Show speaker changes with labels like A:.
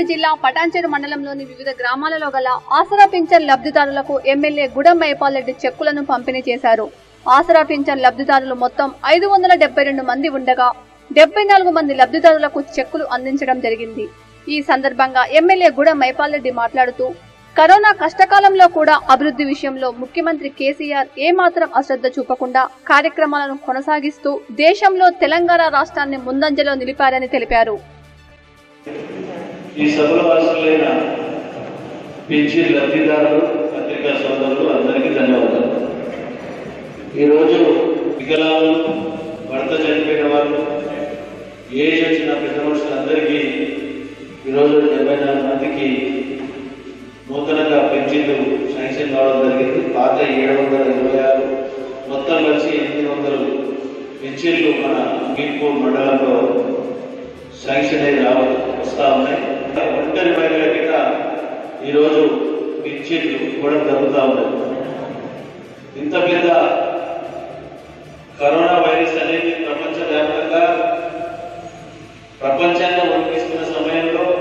A: జిల్లా పటాన్చేరు మండలంలోని వివిధ గ్రామాలలో గల ఆసరా పింఛన్ లబ్ధిదారులకు ఎమ్మెల్యే గుడం మైపాల్రెడ్డి చెక్కులను పంపిణీ చేశారు ఆసరా పింఛన్ లబ్ధిదారులు మొత్తం ఐదు వందల డెబ్బై రెండు మంది ఉండగా డెబ్బై నాలుగు మంది లబ్ధిదారులకు చెక్కులు అందించడం జరిగింది ఈ సందర్భంగా ఎమ్మెల్యే గుడం మైపాల్రెడ్డి మాట్లాడుతూ కరోనా కష్టకాలంలో కూడా అభివృద్ధి విషయంలో ముఖ్యమంత్రి కేసీఆర్ ఏమాత్రం అశ్రద్ధ చూపకుండా కార్యక్రమాలను కొనసాగిస్తూ దేశంలో తెలంగాణ రాష్ట్రాన్ని ముందంజలో నిలిపారని తెలిపారు
B: ఈ సభలో హాజరులైన పింఛన్ లబ్ధిదారులు పత్రికా సోదరులు అందరికీ ధన్యవాదాలు ఈరోజు వికలాంగులు భర్త చనిపోయిన వాళ్ళు ఏజ్ వచ్చిన పెద్ద మనుషులందరికీ ఈరోజు డెబ్బై నాలుగు మందికి నూతనంగా పెన్షన్లు శాంక్షన్ కావడం జరిగింది పాత ఏడు వందల ఇరవై ఆరు మొత్తం కలిసి ఎనిమిది వందలు పెన్షన్లు మన మీర్పూర్ మండలంలో శాంక్షన్ అయి రావడం వస్తా ఉన్నాయి ఒంటరి మహిళల కింద ఈరోజు పెన్షన్లు ఇవ్వడం జరుగుతూ ఉన్నాయి ఇంత పెద్ద కరోనా వైరస్ అనేది ప్రపంచవ్యాప్తంగా ప్రపంచాన్ని వణికిస్తున్న సమయంలో